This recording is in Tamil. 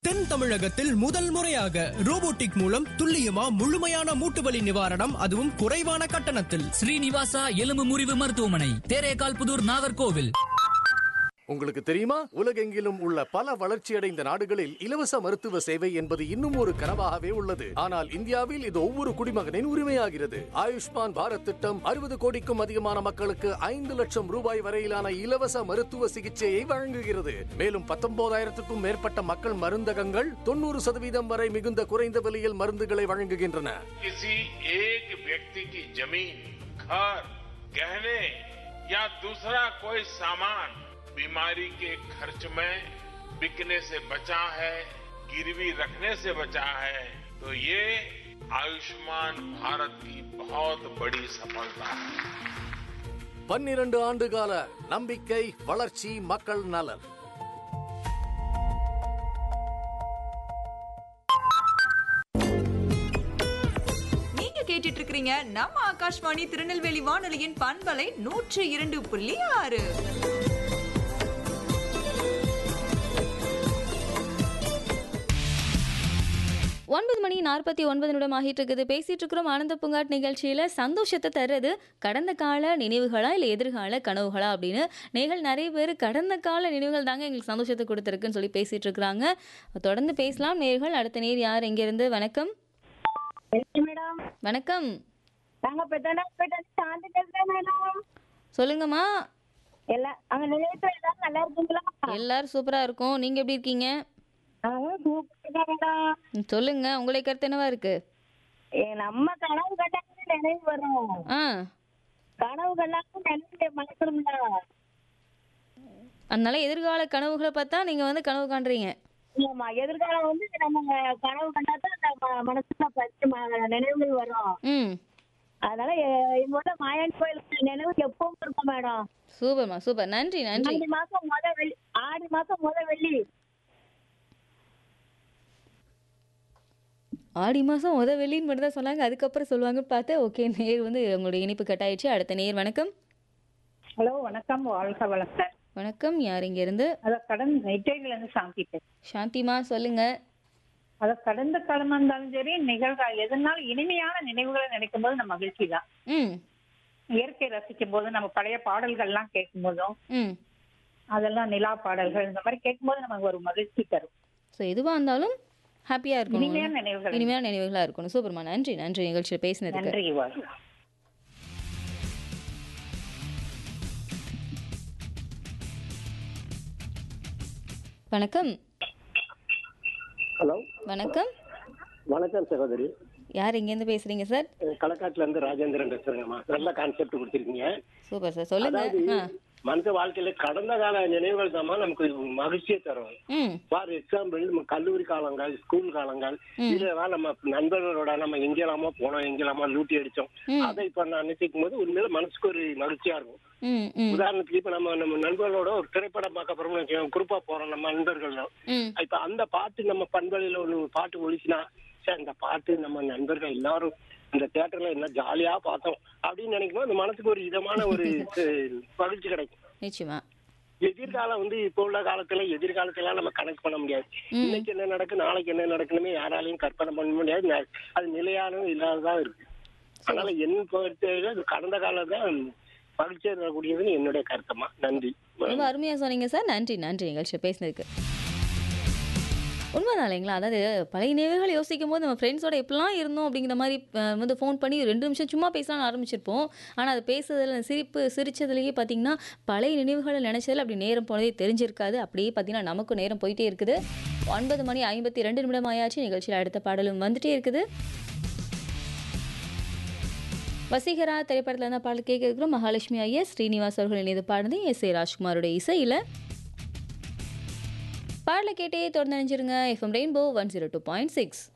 தென் தமிழகத்தில் முதல் முறையாக ரோபோட்டிக் மூலம் துல்லியமா முழுமையான மூட்டுவலி நிவாரணம் அதுவும் குறைவான கட்டணத்தில் ஸ்ரீனிவாசா எலும்பு முறிவு மருத்துவமனை தேரேகால் புதூர் நாகர்கோவில் உங்களுக்கு தெரியுமா உலகெங்கிலும் உள்ள பல வளர்ச்சியடைந்த நாடுகளில் இலவச மருத்துவ சேவை என்பது இன்னும் ஒரு கனவாகவே உள்ளது ஆனால் இந்தியாவில் இது ஒவ்வொரு குடிமகனின் உரிமையாகிறது ஆயுஷ்மான் பாரத் திட்டம் அறுபது கோடிக்கும் அதிகமான மக்களுக்கு ஐந்து லட்சம் ரூபாய் வரையிலான இலவச மருத்துவ சிகிச்சையை வழங்குகிறது மேலும் பத்தொன்பதாயிரத்துக்கும் மேற்பட்ட மக்கள் மருந்தகங்கள் தொண்ணூறு சதவீதம் வரை மிகுந்த குறைந்த விலையில் மருந்துகளை வழங்குகின்றன किसी एक व्यक्ति की जमीन घर गहने या दूसरा कोई सामान बीमारी के खर्च में बिकने से बचा है गिरवी रखने से बचा है तो ये आयुष्मान भारत की बहुत बड़ी सफलता है பன்னிரண்டு ஆண்டு கால நம்பிக்கை வளர்ச்சி மக்கள் நலன் நீங்க கேட்டுட்டு இருக்கிறீங்க நம்ம ஆகாஷ்வாணி திருநெல்வேலி வானொலியின் பண்பலை நூற்று இரண்டு புள்ளி ஆறு ஒன்பது மணி நாற்பத்தி ஒன்பது நிமிடம் ஆகிட்டு இருக்குது பேசிட்டு இருக்கிறோம் ஆனந்த பூங்காட் நிகழ்ச்சியில் சந்தோஷத்தை தர்றது கடந்த கால நினைவுகளா இல்லை எதிர்கால கனவுகளா அப்படின்னு நேர்கள் நிறைய பேர் கடந்த கால நினைவுகள் தாங்க எங்களுக்கு சந்தோஷத்தை கொடுத்துருக்குன்னு சொல்லி பேசிட்டு இருக்கிறாங்க தொடர்ந்து பேசலாம் நேர்கள் அடுத்த நேர் யார் எங்கேருந்து வணக்கம் மேடம் வணக்கம் நாங்க பெத்தனாப்பேட்டை சாந்தி பேசுறேன் மேடம் சொல்லுங்கம்மா எல்லாம் அங்க நிலையத்துல எல்லாரும் நல்லா இருக்குங்களா எல்லாரும் சூப்பராக இருக்கும் நீங்கள் எப்படி இருக்கீங்க அவங்க சூப்பரா மேடம் ம், சொல்லுங்க உங்களுடைய கருத்து என்னவா இருக்கு ஏ, நம்ம கனவு கண்டாங்க நினைவு வரும் ஆ கனவு கண்டாங்க நினைவு மனசுல அதனால எதிர்கால கனவுகளை பார்த்தா நீங்கள் வந்து கனவு காண்றீங்க ஆமா எதிர்காலம் வந்து நம்ம கனவு கண்டாதான் நம்ம மனசுல ஃபர்ஸ்ட் நினைவுகள் வரும் ம் அதனால எ- எங்களோட மாயன் கோயில் நினைவு எப்பவும் இருக்கும் மேடம் சூப்பர்மா சூப்பர் நன்றி நன்றி ஆடி மாசம் முத வெள்ளி ஆடி மாசம் முத வெள்ளி ஆடி மாதம் முத வெள்ளின்னு மட்டும் தான் சொன்னாங்க அதுக்கப்புறம் சொல்லுவாங்கன்னு பார்த்தா ஓகே நேர் வந்து உங்களுடைய இனிப்பு கட் ஆயிடுச்சு அடுத்த நேர் வணக்கம் ஹலோ வணக்கம் வாழ்க வளர்த்தேன் வணக்கம் யார் இங்கேருந்து அத கடந்த நெட்டையில இருந்து சாந்தி பேசுறேன் சாந்திமா சொல்லுங்க அத கடந்த காலமா இருந்தாலும் சரி நிகழ்கா எதனாலும் இனிமையான நினைவுகளை நினைக்கும் போது நம்ம மகிழ்ச்சி தான் ம் இயற்கை ரசிக்கும் போது நம்ம பழைய பாடல்கள்லாம் கேட்கும் போதும் ம் அதெல்லாம் நிலா பாடல்கள் இந்த மாதிரி கேட்கும்போது நமக்கு ஒரு மகிழ்ச்சி தரும் ஸோ எதுவாக இருந்தாலும் ஹாப்பியாக இனிமையான இருக்கணும் நினைவுகள் இனிமையான நினைவுகளாக இருக்கணும் சூப்பர்மா நன்றி நன்றி நிகழ்ச்சியில் பேசினதுக்கு நன்றி வாழ்க வணக்கம் ஹலோ வணக்கம் வணக்கம் சகோதரி யார் எங்கேருந்து பேசுறீங்க சார் களக்காட்டுல இருந்து ராஜேந்திரன் பேசுறேங்கம்மா நல்ல கான்செப்ட் கொடுத்திருக்கீங்க சூப்பர் சார் சொல்லுங்க அதாவது ஆ மனித வாழ்க்கையில கடந்த கால நினைவுகள் தான் நமக்கு மகிழ்ச்சியை தரும் ம் ஃபார் எக்ஸாம்பிள் நம்ம கல்லூரி காலங்கள் ஸ்கூல் காலங்கள் இதெல்லாம் நம்ம நண்பர்களோட நம்ம எங்கெல்லாமோ போனோம் எங்கெல்லாமோ லூட்டி அடிச்சோம் அதை இப்ப நான் நினைச்சிக்கும் போது உண்மையில மனசுக்கு ஒரு மகிழ்ச்சியா இருக்கும் ம் ம் உதாரணத்துக்கு இப்ப நம்ம நம்ம நண்பர்களோட ஒரு திரைப்படம் பார்க்க போறோம்னு குரூப்பா போறோம் நம்ம நண்பர்கள் ம் இப்ப அந்த பாட்டு நம்ம பண்பலையில ஒரு பாட்டு ஒழிச்சுனா சே இந்த பாட்டு நம்ம நண்பர்கள் எல்லாரும் இந்த தியேட்டர்ல என்ன ஜாலியா பார்த்தோம் அப்படின்னு நினைக்கும் போது அந்த மனசுக்கு ஒரு இதமான ஒரு அஹ், மகிழ்ச்சி கிடைக்கும் நிச்சயமா எதிர்காலம் வந்து இப்போ உள்ள காலத்துல எதிர்காலத்துல நம்ம கணக்கு பண்ண முடியாது இன்னைக்கு என்ன நடக்கு நாளைக்கு என்ன நடக்குன்னு யாராலையும் கற்பனை பண்ண முடியாது ந- அது நிலையானதும் இல்லாததான் இருக்கு அதனால என் பொறுத்தவரை அது கடந்த காலம் தான் மகிழ்ச்சியா இருக்கக்கூடியதுன்னு என்னுடைய கருத்தமா நன்றி ரொம்ப அருமையாக சொன்னீங்க சார் நன்றி நன்றி நிகழ்ச்சியில் பேசினதுக்கு உண்மைதான் இல்லைங்களா அதாவது பழைய நினைவுகள் யோசிக்கும் போது நம்ம ஃப்ரெண்ட்ஸோட எப்படிலாம் இருந்தோம் அப்படிங்கிற மாதிரி அஹ், வந்து ஃபோன் பண்ணி ரெண்டு நிமிஷம் சும்மா பேசலாம்னு ஆரம்பிச்சிருப்போம் ஆனால் அது பேசுறதுல சிரிப்பு சிரிச்சதுலேயே பார்த்தீங்கன்னா பழைய நினைவுகளை நினைச்சதுல அப்படி நேரம் போனதே தெரிஞ்சிருக்காது அப்படியே பார்த்தீங்கன்னா நமக்கும் நேரம் போயிட்டே இருக்குது ஒன்பது மணி ஐம்பத்தி ரெண்டு நிமிடம் ஆயாச்சு நிகழ்ச்சியில் அடுத்த பாடலும் வந்துட்டே இருக்குது வசீகரா திரைப்படத்தில் இருந்த பாடல் கேட்க இருக்கிறோம் மகாலட்சுமி ஐயர் ஸ்ரீனிவாஸ் அவர்கள் இணைந்து பாடுது எஸ் ஏ ராஜ்குமாரோட இசையில் பாடலை கேட்டே தொடர்ந்து நினைச்சிருங்க FM rainbow one zero two point six